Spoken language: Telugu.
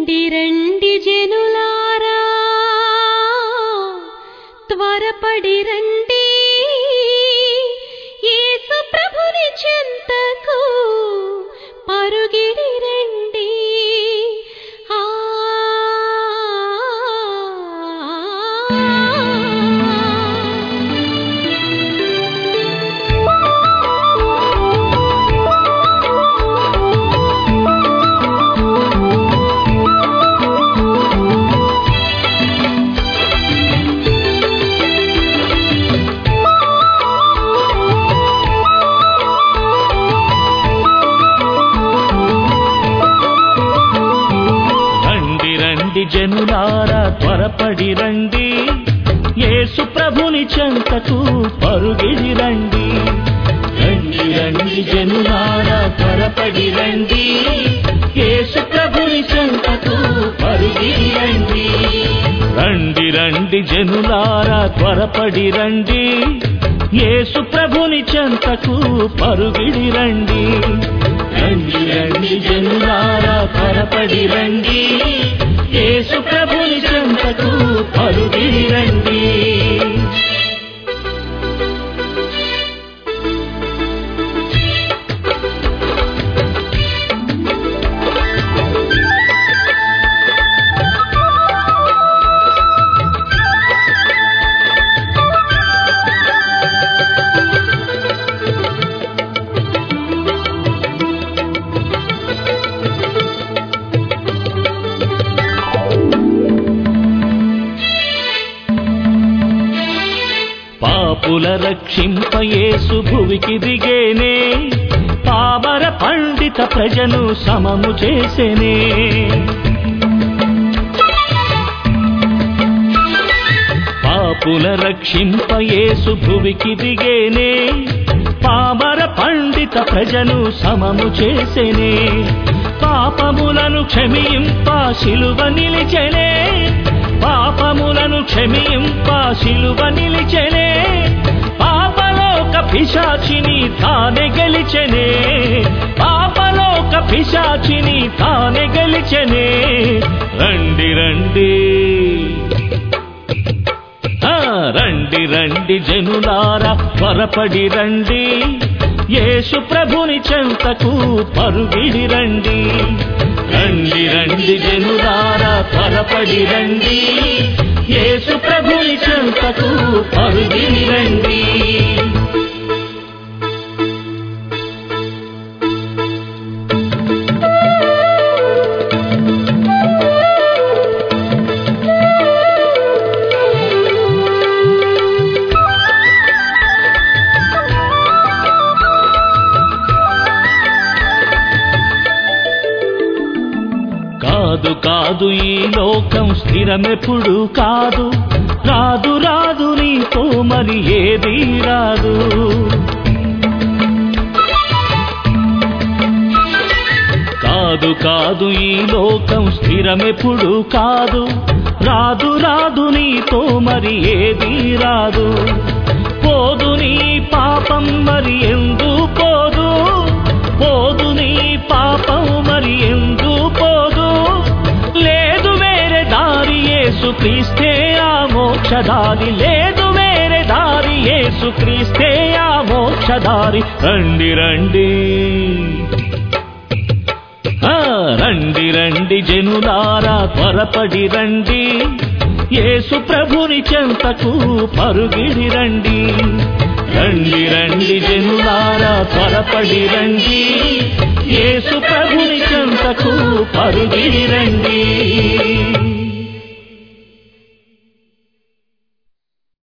రండి రండి జనులారా త్వరపడి రండి యేసు ప్రభుని చెంతకు పరుగిడి రండి ఆ రండి రండి జనులారా త్వరపడి రండి యేసు ప్రభుని చెంతకు పరుగిడి రండి రండి రండి జనులారా త్వరపడి రండి యేసు ప్రభుని చెంతకు పరుగిడి రండి రండి రండి జనులారా త్వరపడి రండి యేసు ప్రభుని చెంతకు పరుగిడి రండి రండి రండి జనులారా త్వరపడి రండి యేసు ప్రభుని చెంతకు పరుగిడి రండి పాపుల రక్షింపయేసు భువికి దిగేనే పామర పండిత ప్రజను సమము చేసేనే పాపుల రక్షింపయేసు భువికి దిగేనే పామర పండిత ప్రజను సమము చేసేనే పాపములను క్షమింప శిలువ నిలిచెనే పాపములను క్షమింప శిలువ నిలిచెనే పాపలోక పిశాచిని తానే గెలిచెనే పాపలోక పిశాచిని తానే గెలిచెనే రండి రండి ఆ, రండి రండి జనులారా త్వరపడి రండి యేసు ప్రభుని చెంతకు పరుగిడి రండి రండి రండి జనులారా త్వరపడి రండి యేసు ప్రభుని చెంతకు పరుగిడి రండి కాదు కాదు ఈ లోకం స్థిరమెప్పుడు కాదు రాదు రాదు నీతో మరి ఏది రాదు కాదు కాదు ఈ లోకం స్థిరమెప్పుడు కాదు రాదు రాదు నీతో మరి ఏది రాదు పోదు నీ పాపం మరి ఎందు పోదు పోదు నీ పాపం మరి ఎందు పోదు లేదు వేరే దారి యేసు క్రీస్తే ఆ మోక్షదారి లేదు వేరే దారి యేసు క్రీస్తే ఆ మోక్షదారి రండి రండి ఆ, రండి రండి జనులారా త్వరపడి రండి యేసు ప్రభుని చెంతకు పరుగిడి రండి రండి రండి జనులారా త్వరపడి రండి యేసు ప్రభుని చెంతకు పరుగిడి రండి